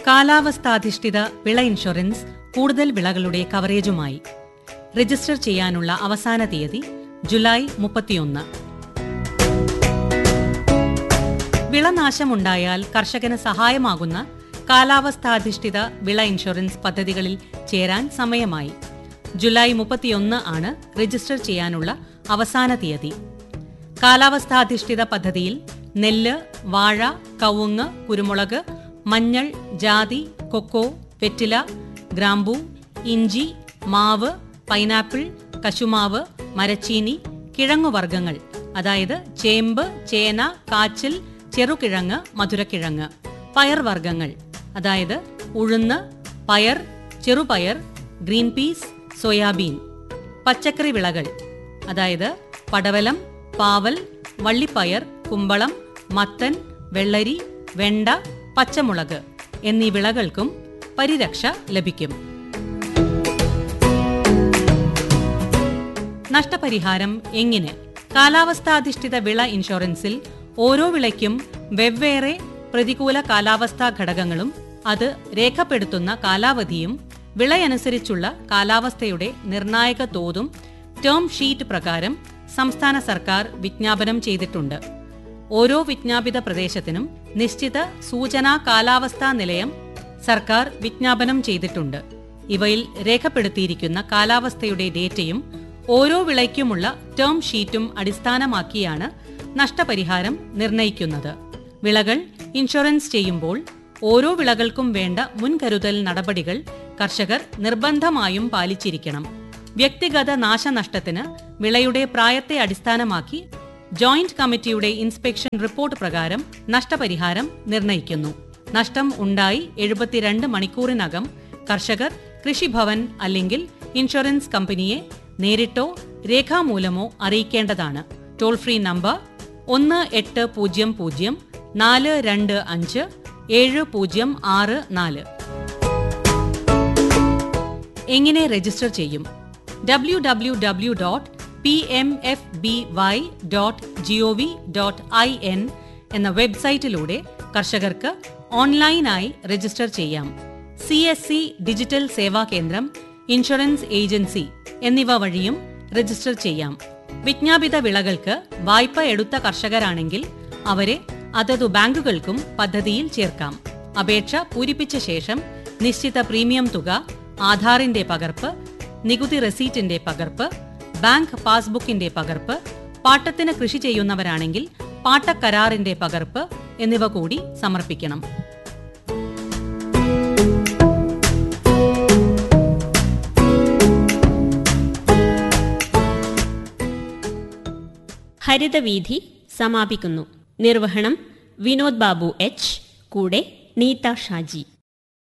കാലാവസ്ഥാധിഷ്ഠിത വിള ഇൻഷുറൻസ് കൂടുതൽ വിളകളുടെ കവറേജുമായി രജിസ്റ്റർ ചെയ്യാനുള്ള അവസാന തീയതി ജൂലൈ മുപ്പത്തിയൊന്ന് വിളനാശമുണ്ടായാൽ കർഷകന് സഹായമാകുന്ന കാലാവസ്ഥാധിഷ്ഠിത വിള ഇൻഷുറൻസ് പദ്ധതികളിൽ ചേരാൻ സമയമായി ജൂലൈ മുപ്പത്തിയൊന്ന് ആണ് രജിസ്റ്റർ ചെയ്യാനുള്ള അവസാന തീയതി കാലാവസ്ഥാധിഷ്ഠിത പദ്ധതിയിൽ നെല്ല് വാഴ കവുങ്ങ് കുരുമുളക് മഞ്ഞൾ ജാതി കൊക്കോ വെറ്റില ഗ്രാമ്പൂ ഇഞ്ചി മാവ് പൈനാപ്പിൾ കശുമാവ് മരച്ചീനി കിഴങ്ങുവർഗ്ഗങ്ങൾ അതായത് ചേമ്പ് ചേന കാച്ചിൽ ചെറുകിഴങ്ങ് മധുരക്കിഴങ്ങ് പയർവർഗ്ഗങ്ങൾ അതായത് ഉഴുന്ന് പയർ ചെറുപയർ ഗ്രീൻ പീസ് സോയാബീൻ പച്ചക്കറി വിളകൾ അതായത് പടവലം പാവൽ വള്ളിപ്പയർ കുമ്പളം മത്തൻ വെള്ളരി വെണ്ട പച്ചമുളക് എന്നീ വിളകൾക്കും പരിരക്ഷ ലഭിക്കും നഷ്ടപരിഹാരം എങ്ങനെ കാലാവസ്ഥാധിഷ്ഠിത വിള ഇൻഷുറൻസിൽ ഓരോ വിളയ്ക്കും വെവ്വേറെ പ്രതികൂല കാലാവസ്ഥാ ഘടകങ്ങളും അത് രേഖപ്പെടുത്തുന്ന കാലാവധിയും വിളയനുസരിച്ചുള്ള കാലാവസ്ഥയുടെ നിർണായക തോതും ടേം ഷീറ്റ് പ്രകാരം സംസ്ഥാന സർക്കാർ വിജ്ഞാപനം ചെയ്തിട്ടുണ്ട് ഓരോ വിജ്ഞാപിത പ്രദേശത്തിനും നിശ്ചിത സൂചനാ കാലാവസ്ഥാ നിലയം സർക്കാർ വിജ്ഞാപനം ചെയ്തിട്ടുണ്ട് ഇവയിൽ രേഖപ്പെടുത്തിയിരിക്കുന്ന കാലാവസ്ഥയുടെ ഡേറ്റയും ഓരോ വിളയ്ക്കുമുള്ള ടേം ഷീറ്റും അടിസ്ഥാനമാക്കിയാണ് നഷ്ടപരിഹാരം നിർണയിക്കുന്നത് വിളകൾ ഇൻഷുറൻസ് ചെയ്യുമ്പോൾ ഓരോ വിളകൾക്കും വേണ്ട മുൻകരുതൽ നടപടികൾ കർഷകർ നിർബന്ധമായും പാലിച്ചിരിക്കണം വ്യക്തിഗത നാശനഷ്ടത്തിന് വിളയുടെ പ്രായത്തെ അടിസ്ഥാനമാക്കി ജോയിന്റ് കമ്മിറ്റിയുടെ ഇൻസ്പെക്ഷൻ റിപ്പോർട്ട് പ്രകാരം നഷ്ടപരിഹാരം നിർണയിക്കുന്നു നഷ്ടം ഉണ്ടായി എഴുപത്തിരണ്ട് മണിക്കൂറിനകം കർഷകർ കൃഷിഭവൻ അല്ലെങ്കിൽ ഇൻഷുറൻസ് കമ്പനിയെ നേരിട്ടോ രേഖാമൂലമോ അറിയിക്കേണ്ടതാണ് ടോൾ ഫ്രീ നമ്പർ ഒന്ന് എട്ട് പൂജ്യം പൂജ്യം നാല് രണ്ട് അഞ്ച് ഏഴ് പൂജ്യം ആറ് നാല് എങ്ങനെ രജിസ്റ്റർ ചെയ്യും W W W dot P M F B Y dot G O V dot I N എന്ന വെബ്സൈറ്റിലൂടെ കർഷകർക്ക് ഓൺലൈനായി രജിസ്റ്റർ ചെയ്യാം C S C digital Seva Kendram insurance agency എന്നിവ വഴിയും രജിസ്റ്റർ ചെയ്യാം വിജ്ഞാപിത വിളകൾക്ക് വായ്പ എടുത്ത കർഷകരാണെങ്കിൽ അവരെ അതതു ബാങ്കുകൾക്കും പദ്ധതിയിൽ ചേർക്കാം അപേക്ഷ പൂരിപ്പിച്ച ശേഷം നിശ്ചിത പ്രീമിയം തുക ആധാറിന്റെ പകർപ്പ് നികുതി റെസീറ്റിന്റെ പകർപ്പ് ബാങ്ക് പാസ്ബുക്കിന്റെ പകർപ്പ് പാട്ടത്തിന് കൃഷി ചെയ്യുന്നവരാണെങ്കിൽ പാട്ടക്കരാറിന്റെ പകർപ്പ് എന്നിവ കൂടി സമർപ്പിക്കണം ഹരിതവീഥി സമാപിക്കുന്നു നിർവഹണം വിനോദ് ബാബു എച്ച് കൂടെ നീത ഷാജി